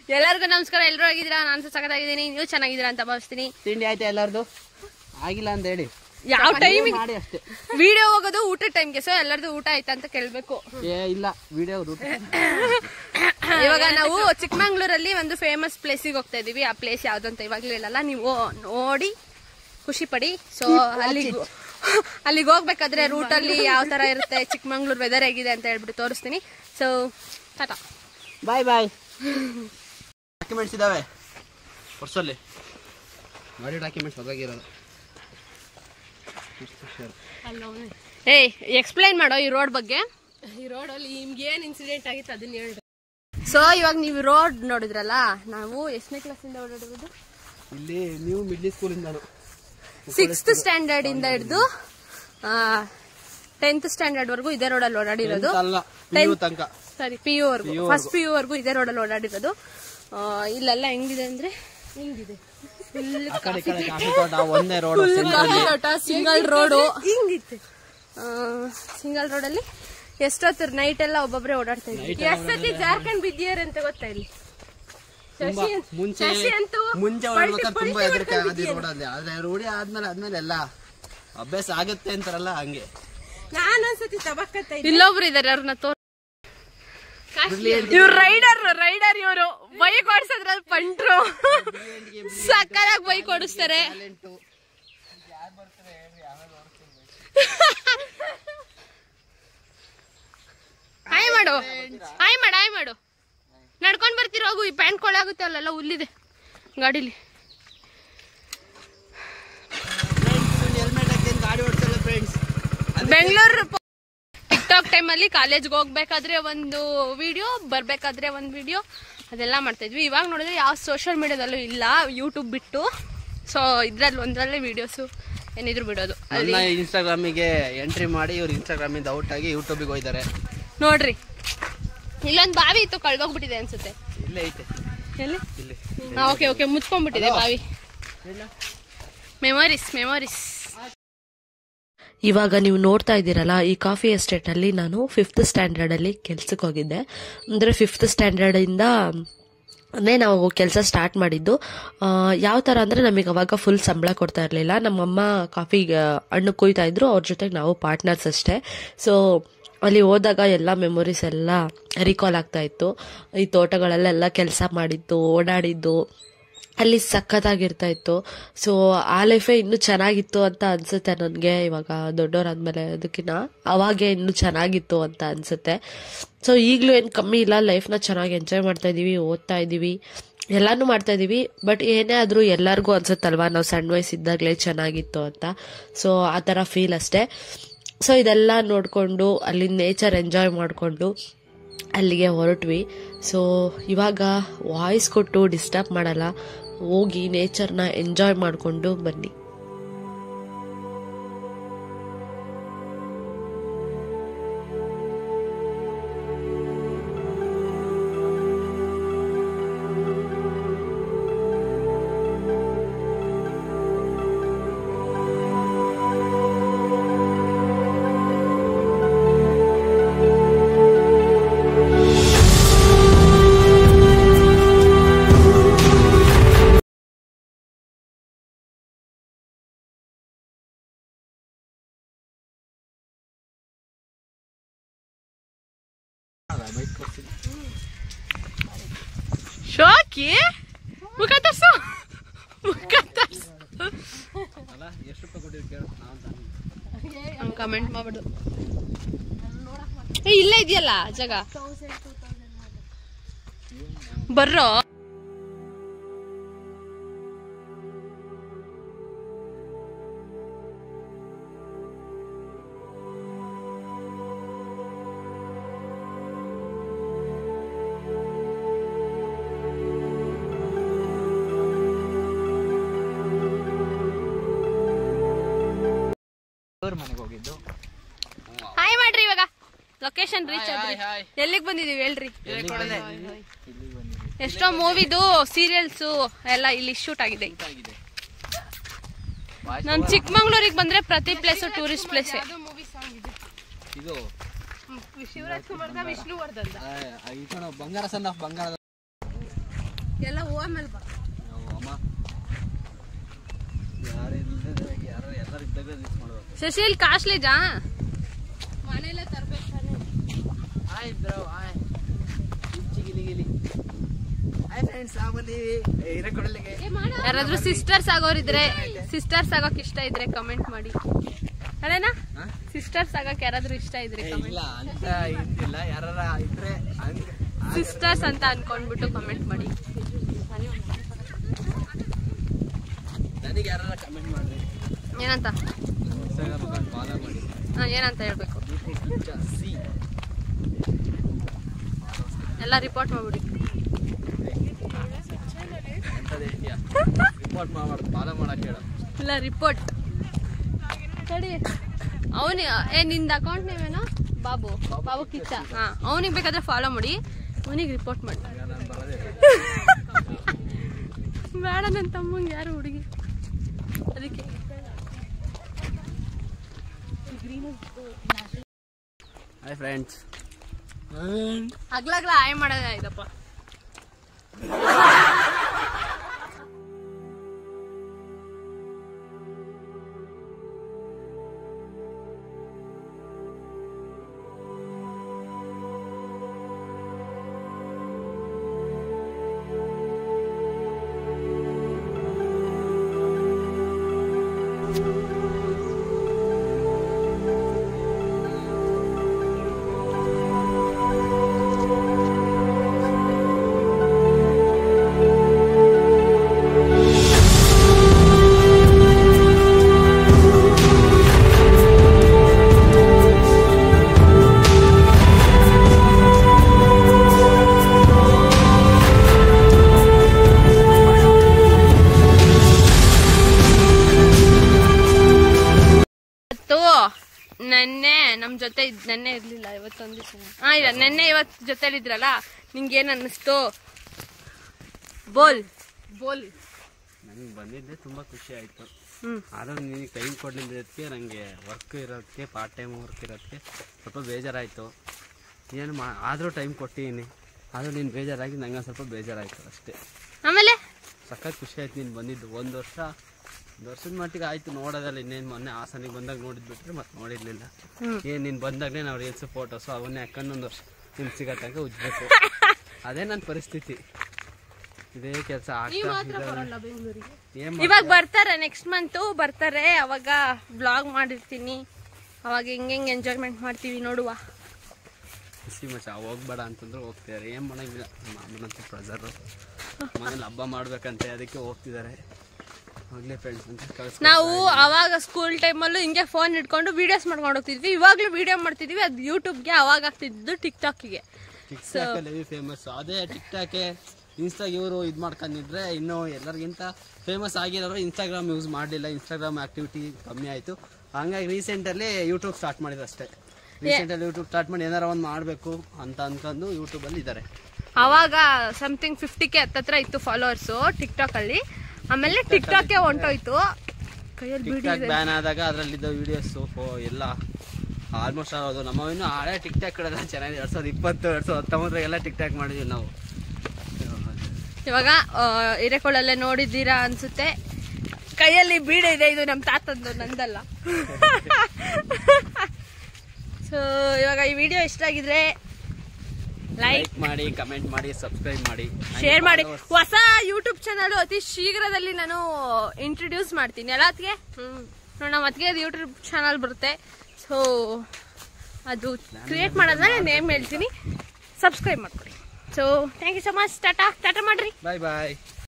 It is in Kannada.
ಎಲ್ಲರಿಗೂ ನಮಸ್ಕಾರ ಎಲ್ಲರೂ ಆಗಿದ್ದೀರಾ ನಾನು ಸಖತ್ತಾಗಿದ್ದೀನಿ ನೀವು ಚೆನ್ನಾಗಿದ್ದೀರಾ ಅಂತ ಭಾವಿಸ್ತೀನಿ ತಿಂಡಿ ಆಯ್ತಾ ಎಲ್ಲಾರ್ದು ಆಗಿಲ್ಲ ಅಂತ ಹೇಳಿ ಯಾವ ಟೈಮಿಗೆ ಮಾಡಿ ಅಷ್ಟೇ ವಿಡಿಯೋ ಹೋಗೋದು ಊಟ ಟೈಮ್ಗೆ ಸೊ ಎಲ್ಲರದು ಊಟ ಆಯ್ತಾ ಅಂತ ಕೇಳಬೇಕು ಏ ಇಲ್ಲ ವಿಡಿಯೋ ಇವಾಗ ನಾವು ಚಿಕ್ಕಮಂಗ್ಳೂರಲ್ಲಿ ಒಂದು ಫೇಮಸ್ ಪ್ಲೇಸಿಗೆ ಹೋಗ್ತಾ ಇದೀವಿ ಆ ಪ್ಲೇಸ್ ಯಾವ್ದು ಅಂತ ಇವಾಗ್ಲೂ ಹೇಳಲ್ಲ ನೀವು ನೋಡಿ ಖುಷಿ ಪಡಿ ಸೊ ಅಲ್ಲಿಗೆ ಅಲ್ಲಿಗೆ ಹೋಗ್ಬೇಕಾದ್ರೆ ರೂಟಲ್ಲಿ ಯಾವ ತರ ಇರುತ್ತೆ ಚಿಕ್ಕಮಂಗ್ಳೂರ್ ವೆದರ್ ಹೇಗಿದೆ ಅಂತ ಹೇಳ್ಬಿಟ್ಟು ತೋರಿಸ್ತೀನಿ so tata bye bye documents ಇದಾವೆ ವರ್ಷಲ್ಲಿ ಗಾಡಿ ಡಾಕ್ಯುಮೆಂಟ್ಸ್ ಹೊದಾಗಿರೋದು ಏಯ್ ಎಕ್ಸ್ಪ್ಲೈನ್ ಮಾಡೋ ಈ ರೋಡ್ ಬಗ್ಗೆ ಈ ರೋಡಲ್ಲಿ ನಿಮ್ಗೆ ಏನ್ ಇನ್ಸಿಡೆಂಟ್ ಆಗಿತ್ತು ಅದನ್ನ ಹೇಳಿ ಸೊ ಇವಾಗ ನೀವು ರೋಡ್ ನೋಡಿದ್ರಲ್ಲ ನಾವು ಎಷ್ಟನೇ ಕ್ಲಾಸಿಂದ ಓಡಾಡಿರೋದು ಇಲ್ಲಿ ನೀವು ಮಿಡ್ಲಿ ಸ್ಕೂಲಿಂದಾನು ಸಿಕ್ಸ್ತ್ ಸ್ಟ್ಯಾಂಡರ್ಡ್ ಇಂದ ಹಿಡಿದು ಟೆಂತ್ ಸ್ಟ್ಯಾಂಡರ್ಡ್ ವರ್ಗೂ ಇದೇ ರೋಡಲ್ಲಿ ಓಡಾಡಿರೋದು ಅಲ್ಲ ನೀವು ತನಕ ಸಾರಿ ಪಿ ಯು ವರ್ಗು ಫಸ್ಟ್ ಪಿ ಯು ವರ್ಗು ಇದೇ ರೋಡಲ್ಲಿ ಓಡಾಡಿರೋದು ಆ, ಇಲ್ಲೆಲ್ಲ ಹೆಂಗಿದೆ ಅಂದ್ರೆ ಹಿಂಗಿದೆ ಆ ಕಡೆ ಈ ಕಡೆ ಕಾಫಿ ತೋಟ ಒಂದೇ ರೋಡ್ ಸಿಂಗಲ್ ರೋಡು ಸಿಂಗಲ್ ರೋಡಲ್ಲಿ ಎಷ್ಟೊತ್ತರ ನೈಟ್ ಎಲ್ಲ ಒಬ್ಬೊಬ್ರೆ ಓಡಾಡ್ತಾ ಇದ್ವಿ ಎಷ್ಟೊತ್ತಿ ಜಾರ್ಖಂಡ್ ಬಿದ್ದಿಯಾರ ಅಂತ ಗೊತ್ತಾ ಇಲ್ಲಿ ತುಂಬಾ ಮುಂಚೆ ಶಶಿ ಅಂತೂ ಮುಂಚೆ ಓಡ್ಬೇಕಾದ್ರೆ ತುಂಬಾ ಹೆದರಿಕೆ ಆಗೋದು ಈ ರೋಡಲ್ಲಿ ಆದ್ರೆ ರೂಢಿ ಆದ್ಮೇಲೆ ಆದ್ಮೇಲೆ ಎಲ್ಲ ಅಭ್ಯಾಸ ಆಗತ್ತೆ ಅಂತಾರಲ್ಲ ಹಂಗೆ ನಾನೊಂದ್ಸತಿ ತಬಕತ್ತ ಇಲ್ಲೊಬ್ರು ಇದಾರೆ ಅವ್ರನ್ನ ತೋರ್ ಇವ್ರು ರೈಡರ್ ರೈಡರ್ ಇವರು ಬೈಕ್ ಓಡಿಸೋದ್ರಲ್ಲಿ ಪಂಟ್ರು ಸಕ್ಕದಾಗಿ ಬೈಕ್ ಓಡಿಸ್ತಾರೆ ಹಾಯ್ ಮಾಡು ಹಾಯ್ ಮಾಡು ಹಾಯ್ ಮಾಡು ನಡ್ಕೊಂಡ್ ಬರ್ತೀರ ಹೋಗು ಈ ಪ್ಯಾಂಟ್ ಕೊಳಾಗುತ್ತೆ ಅಲ್ಲೆಲ್ಲ ಹುಲ್ಲಿದೆ ಗಾಡಿಲಿ ಹೆಲ್ಮೆಟ್ ಹಾಕ್ತೀನಿ ಗಾಡಿ ಓಡಿಸಲ್ಲ ಫ್ರೆಂಡ್ಸ್ ಬೆಂಗಳೂರು ಟಿಕ್ಟಾಕ್ ಟೈಮಲ್ಲಿ ಕಾಲೇಜ್ಗೆ ಹೋಗ್ಬೇಕಾದ್ರೆ ಒಂದು ವಿಡಿಯೋ ಬರ್ಬೇಕಾದ್ರೆ ಒಂದು ವಿಡಿಯೋ ಅದೆಲ್ಲ ಮಾಡ್ತಾ ಇದ್ವಿ ಇವಾಗ ನೋಡಿದ್ರೆ ಯಾವ ಸೋಷಿಯಲ್ ಮೀಡಿಯಾದಲ್ಲೂ ಇಲ್ಲ ಯೂಟ್ಯೂಬ್ ಬಿಟ್ಟು ಸೊ ಇದ್ರಲ್ಲಿ ಒಂದ್ರಲ್ಲೇ ವಿಡಿಯೋಸು ಏನಿದ್ರು ಬಿಡೋದು ಅಲ್ಲಿ ನನ್ನ ಇನ್ಸ್ಟಾಗ್ರಾಮಿಗೆ ಎಂಟ್ರಿ ಮಾಡಿ ಇವ್ರು ಇನ್ಸ್ಟಾಗ್ರಾಮಿಂದ ಔಟ್ ಆಗಿ ಯೂಟ್ಯೂಬಿಗೆ ಹೋಯ್ತಾರೆ ನೋಡ್ರಿ ಇಲ್ಲೊಂದು ಬಾವಿ ಇತ್ತು ಕಳ್ದೋಗ್ಬಿಟ್ಟಿದೆ ಅನ್ಸುತ್ತೆ ಇಲ್ಲೇ ಐತೆ ಎಲ್ಲಿ ಇಲ್ಲಿ ಓಕೆ ಓಕೆ ಮುಚ್ಕೊಂಡ್ಬಿಟ್ಟಿದೆ ಬಾವಿ ಮೆಮೊರೀಸ್ ಮೆಮೊರೀಸ್ ಇವಾಗ ನೀವು ನೋಡ್ತಾ ಇದ್ದೀರಲ್ಲ ಈ ಕಾಫಿ ಎಸ್ಟೇಟಲ್ಲಿ ನಾನು ಫಿಫ್ತ್ ಸ್ಟ್ಯಾಂಡರ್ಡಲ್ಲಿ ಕೆಲ್ಸಕ್ಕೆ ಹೋಗಿದ್ದೆ ಅಂದರೆ ಫಿಫ್ತ್ ಸ್ಟ್ಯಾಂಡರ್ಡಿಂದ ಅಂದರೆ ನಾವು ಕೆಲಸ ಸ್ಟಾರ್ಟ್ ಮಾಡಿದ್ದು ಯಾವ ಥರ ಅಂದರೆ ನಮಗೆ ಅವಾಗ ಫುಲ್ ಸಂಬಳ ಕೊಡ್ತಾ ಇರಲಿಲ್ಲ ನಮ್ಮಮ್ಮ ಕಾಫಿ ಹಣ್ಣು ಕುಯ್ತಾ ಇದ್ರು ಅವ್ರ ಜೊತೆಗೆ ನಾವು ಪಾರ್ಟ್ನರ್ಸ್ ಅಷ್ಟೇ ಸೊ ಅಲ್ಲಿ ಹೋದಾಗ ಎಲ್ಲ ಮೆಮೊರೀಸ್ ಎಲ್ಲ ರಿಕಾಲ್ ಆಗ್ತಾ ಇತ್ತು ಈ ತೋಟಗಳಲ್ಲೆಲ್ಲ ಕೆಲಸ ಮಾಡಿದ್ದು ಓಡಾಡಿದ್ದು ಅಲ್ಲಿ ಸಖತ್ತಾಗಿರ್ತಾ ಇತ್ತು ಸೊ ಆ ಲೈಫೇ ಇನ್ನೂ ಚೆನ್ನಾಗಿತ್ತು ಅಂತ ಅನ್ಸುತ್ತೆ ನನಗೆ ಇವಾಗ ದೊಡ್ಡವರಾದ್ಮೇಲೆ ಅದಕ್ಕಿಂತ ಅವಾಗೆ ಇನ್ನೂ ಚೆನ್ನಾಗಿತ್ತು ಅಂತ ಅನ್ಸುತ್ತೆ ಸೊ ಈಗಲೂ ಏನು ಕಮ್ಮಿ ಇಲ್ಲ ಲೈಫ್ನ ಚೆನ್ನಾಗಿ ಎಂಜಾಯ್ ಮಾಡ್ತಾ ಇದ್ದೀವಿ ಓದ್ತಾ ಇದ್ದೀವಿ ಎಲ್ಲಾನು ಮಾಡ್ತಾ ಇದ್ದೀವಿ ಬಟ್ ಏನೇ ಆದರೂ ಎಲ್ಲರಿಗೂ ಅನ್ಸುತ್ತಲ್ವಾ ನಾವು ಸಣ್ಣ ವಯಸ್ಸಿದ್ದಾಗಲೇ ಚೆನ್ನಾಗಿತ್ತು ಅಂತ ಸೊ ಆ ಥರ ಫೀಲ್ ಅಷ್ಟೇ ಸೊ ಇದೆಲ್ಲ ನೋಡಿಕೊಂಡು ಅಲ್ಲಿ ನೇಚರ್ ಎಂಜಾಯ್ ಮಾಡಿಕೊಂಡು ಅಲ್ಲಿಗೆ ಹೊರಟ್ವಿ ಸೊ ಇವಾಗ ವಾಯ್ಸ್ ಕೊಟ್ಟು ಡಿಸ್ಟರ್ಬ್ ಮಾಡಲ್ಲ ಹೋಗಿ ನೇಚರ್ನ ಎಂಜಾಯ್ ಮಾಡಿಕೊಂಡು ಬನ್ನಿ ಶೋಕಿ ಮುಖ ತರ್ಸು ಮುಖ ತರ್ಸು ಅಲ್ಲ ಎಷ್ಟು ರೂಪಾಯಿ ಕೊಟ್ಟಿದ್ದು ಕೇಳು ನಾವು ಕಮೆಂಟ್ ಮಾಡ್ಬಿಡು ಏ ಇಲ್ಲೇ ಇದೆಯಲ್ಲ ಜಾಗ ಬರ್ರೋ ಅವ್ರ ಮನೆಗೆ ಹೋಗಿದ್ದು ಹಾಯ್ ಮಾಡ್ರಿ ಇವಾಗ ಲೊಕೇಶನ್ ರೀಚ್ ಹಾಯ್, ಆದ್ರಿ ಹಾಯ್. ಎಲ್ಲಿಗೆ ಬಂದಿದೀವಿ ಹೇಳ್ರಿ ಎಷ್ಟೋ ಮೂವಿದು ಸೀರಿಯಲ್ಸ್ ಎಲ್ಲ ಇಲ್ಲಿ ಶೂಟ್ ಆಗಿದೆ ನಾನು ಚಿಕ್ಕಮಂಗ್ಳೂರಿಗೆ ಬಂದ್ರೆ ಪ್ರತಿ ಪ್ಲೇಸ್ ಟೂರಿಸ್ಟ್ ಪ್ಲೇಸ್ ಇದು ಶಿವರಾಜ್ ಕುಮಾರ್ ವಿಷ್ಣುವರ್ಧನ್ ಆ, ಈ ಕಡೆ ಬಂಗಾರ ಸಣ್ಣ ಬಂಗಾರ ಎಲ್ಲ ಹೂವ ಮೇಲೆ ಬಾ ನಾವು ಅಮ್ಮ ಯಾರು ಇಲ್ಲದೆ ಯಾರು ಎಲ್ಲರೂ ಇದ್ದಾಗ ಮಿಸ್ ಮಾಡ್ಬೇಕು ಶಶಿಲ್ ಕಾಸ್ಟ್ಲಿ ಜಾ ಮನೇಲೆ ತರ್ಬೇಕು ಹಾಯ್ ಬ್ರೋ ಹಾಯ್ ಗಿಲಿ ಗಿಲಿ ಹಾಯ್ ಫ್ರೆಂಡ್ಸ್ ಸಾಮಾನ್ಯ ಹಿರೇಕೊಡಲಿಗೆ ಯಾರಾದ್ರೂ ಸಿಸ್ಟರ್ಸ್ ಆಗೋರಿದ್ರೆ ಸಿಸ್ಟರ್ಸ್ ಆಗೋಕ್ ಇಷ್ಟ ಇದ್ರೆ ಕಮೆಂಟ್ ಮಾಡಿ ಅದೇನಾ ಹಾ? ಸಿಸ್ಟರ್ಸ್ ಆಗಕ್ ಯಾರಾದ್ರೂ ಇಷ್ಟ ಇದ್ರೆ ಏ, ಕಮೆಂಟ್ ಇಲ್ಲ ಅಂತ ಇದ್ದಿಲ್ಲ ಯಾರ ಇದ್ರೆ ಹಂಗ ಸಿಸ್ಟರ್ಸ್ ಅಂತ ಅನ್ಕೊಂಡ್ಬಿಟ್ಟು ಕಮೆಂಟ್ ಮಾಡಿ ನನಗೆ ಯಾರ ಕಮೆಂಟ್ ಮಾಡ್ರಿ ಏನಂತ ಇನ್ಸ್ಟಾಗ್ರಾಮ್ ಫಾಲೋ ಮಾಡಿ ಹಾ, ಏನಂತ ಹೇಳ್ಬೇಕು ಸಿ ಎಲ್ಲ ರಿಪೋರ್ಟ್ ಮಾಡ್ಬಿಡಿ ಎಂತದ ಹೇಳ್ತೀಯ ರಿಪೋರ್ಟ್ ಮಾಡ್ಬಾರ್ದು ಫಾಲೋ ಮಾಡಕ್ ಹೇಳು ಇಲ್ಲ ರಿಪೋರ್ಟ್ ಸರಿ ಅವನಿ ಏ ನಿಂದ ಅಕೌಂಟ್ ನೇಮೇನೋ ಬಾಬು ಬಾಬು ಕಿಚ್ಚ ಹಾ ಅವನಿಗೆ ಬೇಕಾದ್ರೆ ಫಾಲೋ ಮಾಡಿ ಅವನಿಗೆ ರಿಪೋರ್ಟ್ ಮಾಡಿ ಈಗ ನಾನು ಬರೋದೇ ಬೇಡ ನನ್ನ ತಮ್ಮಂಗೆ ಯಾರು ಹುಡುಗಿ ಅದಕ್ಕೆ ಹಾಯ್ ಫ್ರೆಂಡ್ಸ್ ಹಗ್ಲಾಗ್ಲ ಆಯ್ ಮಾಡೋದೇ ಇದಪ್ಪ ಇವತ್ತು ನೆನ್ನೆ ನಮ್ ಜೊತೆ ಇದ್- ನೆನ್ನೆ ಇರ್ಲಿಲ್ಲ ಇವತ್ತೊಂದ್ ದಿವಸ ಹಾ ಇಲ್ಲ ನೆನ್ನೆ ಇವತ್ ಜೊತೆಲಿದ್ರಲ್ಲ ನಿಂಗೆ ಏನ್ ಅನ್ನಿಸ್ತು ಬೋಲ್ ಬೋಲ್ ನನಗೆ ಬಂದಿದ್ದೆ ತುಂಬ ಖುಷಿ ಆಯಿತು ಹ್ಮ್ ಆದರೂ ನಿನಗೆ ಟೈಮ್ ಕೊಡಲಿದ್ದಕ್ಕೆ ನನಗೆ ವರ್ಕ್ ಇರೋದಕ್ಕೆ ಪಾರ್ಟ್ ಟೈಮ್ ವರ್ಕ್ ಇರೋದಕ್ಕೆ ಸ್ವಲ್ಪ ಬೇಜಾರಾಯಿತು ಏನು ಮಾ ಆದರೂ ಟೈಮ್ ಕೊಟ್ಟಿದ್ದೀನಿ ಆದರೂ ನೀನು ಬೇಜಾರಾಗಿ ನಂಗೆ ಸ್ವಲ್ಪ ಬೇಜಾರಾಯಿತು ಅಷ್ಟೇ ಆಮೇಲೆ ಸಖತ್ ಖುಷಿ ಆಯ್ತು ನೀನು ಬಂದಿದ್ದು ಒಂದು ವರ್ಷ ಒಂದು ವರ್ಷದ ಮಟ್ಟಿಗೆ ಆಯಿತು ನೋಡೋದಲ್ಲ ಇನ್ನೇನು ಮೊನ್ನೆ ಹಾಸನಿಗೆ ಬಂದಾಗ ನೋಡಿದ್ಬಿಟ್ರೆ ಮತ್ತೆ ನೋಡಿರಲಿಲ್ಲ ಹ್ಮ್. ಏನು ನೀನು ಬಂದಾಗಲೇ ನಾವು ರೀಲ್ಸು ಫೋಟೋಸು ಅವನ್ನೇ ಹಾಕೊಂಡು ಒಂದು ವರ್ಷ ನಿಮ್ಗೆ ಸಿಗೋ ತನಕ ಉಜ್ಬೇಕು ಅದೇ ನನ್ನ ಪರಿಸ್ಥಿತಿ ಇದೇ ಕೆಲಸ ಆಗ್ತಾ ಏನು ಇವಾಗ ಬರ್ತಾರೆ ನೆಕ್ಸ್ಟ್ ಮಂತ್ ಬರ್ತಾರೆ ಅವಾಗ ಬ್ಲಾಗ್ ಮಾಡಿರ್ತೀನಿ ಅವಾಗ ಹೆಂಗ್ ಹೆಂಗ್ ಎಂಜಾಯ್ಮೆಂಟ್ ಮಾಡ್ತೀವಿ ನೋಡುವ ಖುಷಿ ಮಚ್ಚ ಹೋಗ್ಬೇಡ ಅಂತಂದ್ರೆ ಹೋಗ್ತಿದ್ದಾರೆ ಏನು ಮಾಡಂಗಿಲ್ಲ ನಮ್ಮ ಅಮ್ಮನಂತ ಪ್ರೆಸರು ಮನೇಲಿ ಹಬ್ಬ ಮಾಡ್ಬೇಕಂತೆ ಅದಕ್ಕೆ ಹೋಗ್ತಿದ್ದಾರೆ ಹೋಗ್ಲಿ ಫ್ರೆಂಡ್ಸ್ ಅಂತ ಕಳ್ಸಿ ನಾವು ಅವಾಗ ಸ್ಕೂಲ್ ಟೈಮಲ್ಲೂ ಹಿಂಗೆ ಫೋನ್ ಇಟ್ಕೊಂಡು ವಿಡಿಯೋಸ್ ಮಾಡ್ಕೊಂಡು ಹೋಗ್ತಿದ್ವಿ ಇವಾಗ್ಲೂ ವಿಡಿಯೋ ಮಾಡ್ತಿದ್ವಿ ಅದು ಯೂಟ್ಯೂಬ್ಗೆ ಅವಾಗ ಆಗ್ತಿದ್ದು ಟಿಕ್ ಟಾಕಿಗೆ ಟಿಕ್ ಟಾಕಲ್ಲಿ ಫೇಮಸ್ ಅದೇ ಟಿಕ್ ಟಾಕೆ ಇನ್ಸ್ಟಾಗ್ ಇವರು ಇದು ಮಾಡ್ಕೊಂಡಿದ್ರೆ ಇನ್ನೂ ಎಲ್ಲರಿಗಿಂತ ಫೇಮಸ್ ಆಗಿರೋರು ಇನ್ಸ್ಟಾಗ್ರಾಮ್ ಯೂಸ್ ಮಾಡಲಿಲ್ಲ ಇನ್ಸ್ಟಾಗ್ರಾಮ್ ಆಕ್ಟಿವಿಟಿ ಕಮ್ಮಿ ಆಯಿತು ಹಂಗಾಗಿ ರೀಸೆಂಟಲ್ಲಿ ಯೂಟ್ಯೂಬ್ ಸ್ಟಾರ್ಟ್ ಮಾಡಿದ್ರು ಅಷ್ಟೇ ರೀಸೆಂಟಲ್ಲಿ ಯೂಟ್ಯೂಬ್ ಸ್ಟಾರ್ಟ್ ಮಾಡಿ ಏನಾರ ಒಂದು ಮಾಡಬೇಕು ಅಂತ ಅನ್ಕೊಂಡು ಯೂಟ್ಯೂಬಲ್ಲಿ ಇದ್ದಾರೆ ಅವಾಗ ಸಮಥಿಂಗ್ ಫಿಫ್ಟಿ ಕೆ ಹತ್ತತ್ರ ಇತ್ತು ಫಾಲೋವರ್ಸು ಟಿಕ್ ಟಾಕ್ ಅಲ್ಲಿ ಆಮೇಲೆ ಟಿಕ್ ಟಾಕ್ಗೆ ಹೊಂಟೋಯ್ತು ಕೈಯಲ್ಲಿ ಟಿಕ್ ಬಿಡಿ ಟಾಕ್ ಬ್ಯಾನ್ ಆದಾಗ ಅದರಲ್ಲಿದ್ದ ವಿಡಿಯೋಸು ಎಲ್ಲ ಆಲ್ಮೋಸ್ಟ್ ಆಗೋದು ನಮ್ಮ ಇನ್ನು ಹಳೆ ಟಿಕ್ ಟಾಕ್ ಕಡೆಲ್ಲ ಚೆನ್ನಾಗಿದೆ ಎರಡು ಸಾವಿರದ ಇಪ್ಪತ್ತು ಎರಡು ಸಾವಿರದ ಹತ್ತೊಂಬತ್ತರಾಗೆಲ್ಲ ಟಿಕ್ ಟಾಕ್ ಮಾಡಿದ್ವಿ ನಾವು ಇವಾಗ ಆ, ಹಿರೇಕೊಳ್ಳಲ್ಲೇ ನೋಡಿದ್ದೀರಾ ಅನ್ಸುತ್ತೆ ಕೈಯಲ್ಲಿ ಬೀಡ ಇದೆ ಇದು ನಮ್ಮ ತಾತಂದು ನಂದಲ್ಲ ಸೊ ಇವಾಗ ಈ ವಿಡಿಯೋ ಇಷ್ಟ ಆಗಿದ್ರೆ ಲೈಕ್ ಲೈಕ್ ಮಾಡಿ ಕಮೆಂಟ್ ಮಾಡಿ ಸಬ್ಸ್ಕ್ರೈಬ್ ಮಾಡಿ ಶೇರ್ ಮಾಡಿ ಹೊಸ ಯೂಟ್ಯೂಬ್ ಚಾನಲ್ ಅತಿ ಶೀಘ್ರದಲ್ಲಿ ನಾನು ಇಂಟ್ರೊಡ್ಯೂಸ್ ಮಾಡ್ತೀನಿ ಅಲ್ಲ ಅದಕ್ಕೆ ಹ್ಮ್ ನೋಡಿ ನಮ್ಮ ಅದಕ್ಕೆ ಯೂಟ್ಯೂಬ್ ಚಾನಲ್ ಬರುತ್ತೆ ಸೊ ಅದು ಕ್ರಿಯೇಟ್ ಮಾಡೋದನ್ನ ನೇಮ್ ಹೇಳ್ತೀನಿ ಸಬ್ಸ್ಕ್ರೈಬ್ ಮಾಡ್ಕೊಳ್ಳಿ so thank you so much tata tata ಮಾಡ್ರಿ ಬಾಯ್ ಬಾಯ್